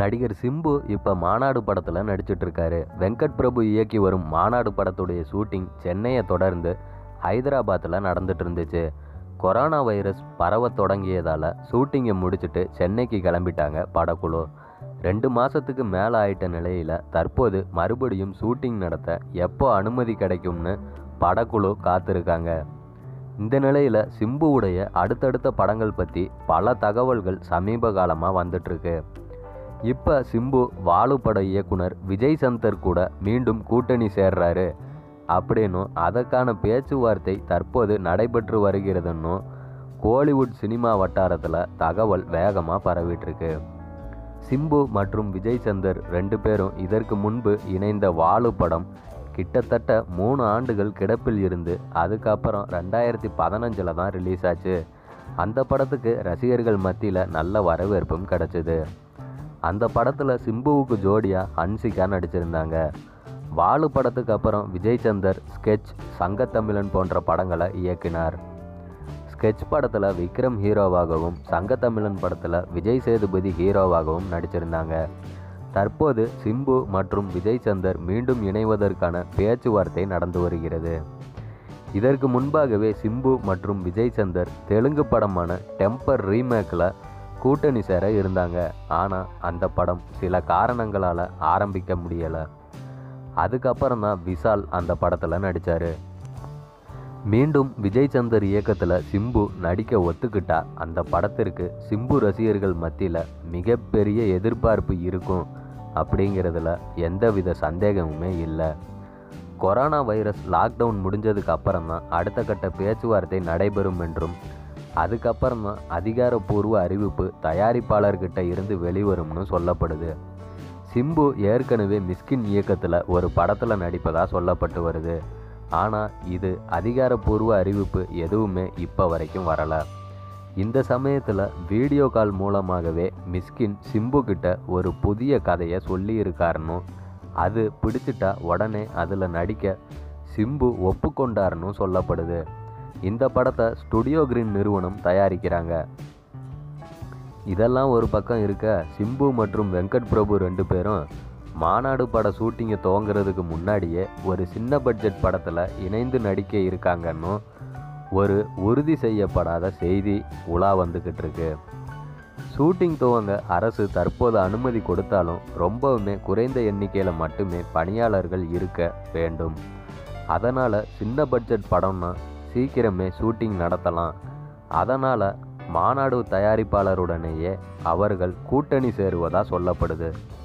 நடிகர் சிம்பு இப்போ மாநாடு படத்தில் நடிச்சிட்டு இருக்காரு வெங்கட் பிரபு இயக்கி வரும் மாநாடு படத்துடைய ஷூட்டிங் சென்னையை தொடர்ந்து ஹைதராபாத்தில் நடந்துட்டு இருந்துச்சு கொரோனா வைரஸ் பரவ தொடங்கியதால் ஷூட்டிங்கை முடிச்சுட்டு சென்னைக்கு கிளம்பிட்டாங்க படக்குழு ரெண்டு மாதத்துக்கு மேலே ஆயிட்ட நிலையில் தற்போது மறுபடியும் ஷூட்டிங் நடத்த எப்போ அனுமதி கிடைக்கும்னு படக்குழு காத்திருக்காங்க இந்த நிலையில் சிம்புவுடைய அடுத்தடுத்த படங்கள் பற்றி பல தகவல்கள் சமீப காலமாக வந்துட்டுருக்கு இப்போ சிம்பு வாலு பட இயக்குனர் விஜய் சந்தர் கூட மீண்டும் கூட்டணி சேர்றாரு அப்படின்னும் அதற்கான பேச்சுவார்த்தை தற்போது நடைபெற்று வருகிறதுன்னும் கோலிவுட் சினிமா வட்டாரத்தில் தகவல் வேகமாக பரவிட்டுருக்கு சிம்பு மற்றும் விஜய் சந்தர் ரெண்டு பேரும் இதற்கு முன்பு இணைந்த வாலு படம் கிட்டத்தட்ட மூணு ஆண்டுகள் கிடப்பில் இருந்து அதுக்கப்புறம் ரெண்டாயிரத்தி பதினஞ்சில் தான் ரிலீஸ் ஆச்சு அந்த படத்துக்கு ரசிகர்கள் மத்தியில் நல்ல வரவேற்பும் கிடச்சிது அந்த படத்தில் சிம்புவுக்கு ஜோடியாக ஹன்சிகா நடிச்சிருந்தாங்க வாலு படத்துக்கு அப்புறம் விஜய் சந்தர் ஸ்கெட்ச் சங்கத்தமிழன் போன்ற படங்களை இயக்கினார் ஸ்கெட்ச் படத்தில் விக்ரம் ஹீரோவாகவும் சங்கத்தமிழன் படத்தில் விஜய் சேதுபதி ஹீரோவாகவும் நடிச்சிருந்தாங்க தற்போது சிம்பு மற்றும் விஜய் சந்தர் மீண்டும் இணைவதற்கான பேச்சுவார்த்தை நடந்து வருகிறது இதற்கு முன்பாகவே சிம்பு மற்றும் விஜய் சந்தர் தெலுங்கு படமான டெம்பர் ரீமேக்கில் கூட்டணி சேர இருந்தாங்க ஆனால் அந்த படம் சில காரணங்களால் ஆரம்பிக்க முடியலை அதுக்கப்புறம் தான் விஷால் அந்த படத்தில் நடித்தார் மீண்டும் விஜய் சந்தர் இயக்கத்தில் சிம்பு நடிக்க ஒத்துக்கிட்டா அந்த படத்திற்கு சிம்பு ரசிகர்கள் மத்தியில் மிகப்பெரிய எதிர்பார்ப்பு இருக்கும் அப்படிங்கிறதுல எந்தவித சந்தேகமுமே இல்லை கொரோனா வைரஸ் லாக்டவுன் முடிஞ்சதுக்கு அப்புறம் தான் அடுத்த கட்ட பேச்சுவார்த்தை நடைபெறும் என்றும் அதுக்கப்புறம் தான் அதிகாரப்பூர்வ அறிவிப்பு தயாரிப்பாளர்கிட்ட இருந்து வெளிவரும்னு சொல்லப்படுது சிம்பு ஏற்கனவே மிஸ்கின் இயக்கத்தில் ஒரு படத்தில் நடிப்பதாக சொல்லப்பட்டு வருது ஆனால் இது அதிகாரப்பூர்வ அறிவிப்பு எதுவுமே இப்போ வரைக்கும் வரலை இந்த சமயத்தில் வீடியோ கால் மூலமாகவே மிஸ்கின் சிம்பு கிட்ட ஒரு புதிய கதையை சொல்லியிருக்காருன்னு அது பிடிச்சிட்டா உடனே அதில் நடிக்க சிம்பு ஒப்புக்கொண்டாருன்னு சொல்லப்படுது இந்த படத்தை ஸ்டுடியோ கிரீன் நிறுவனம் தயாரிக்கிறாங்க இதெல்லாம் ஒரு பக்கம் இருக்க சிம்பு மற்றும் வெங்கட் பிரபு ரெண்டு பேரும் மாநாடு பட ஷூட்டிங்கை துவங்குறதுக்கு முன்னாடியே ஒரு சின்ன பட்ஜெட் படத்தில் இணைந்து நடிக்க இருக்காங்கன்னு ஒரு உறுதி செய்யப்படாத செய்தி உலா வந்துக்கிட்டு இருக்கு ஷூட்டிங் துவங்க அரசு தற்போது அனுமதி கொடுத்தாலும் ரொம்பவுமே குறைந்த எண்ணிக்கையில் மட்டுமே பணியாளர்கள் இருக்க வேண்டும் அதனால் சின்ன பட்ஜெட் படம்னா சீக்கிரமே ஷூட்டிங் நடத்தலாம் அதனால் மாநாடு தயாரிப்பாளருடனேயே அவர்கள் கூட்டணி சேருவதாக சொல்லப்படுது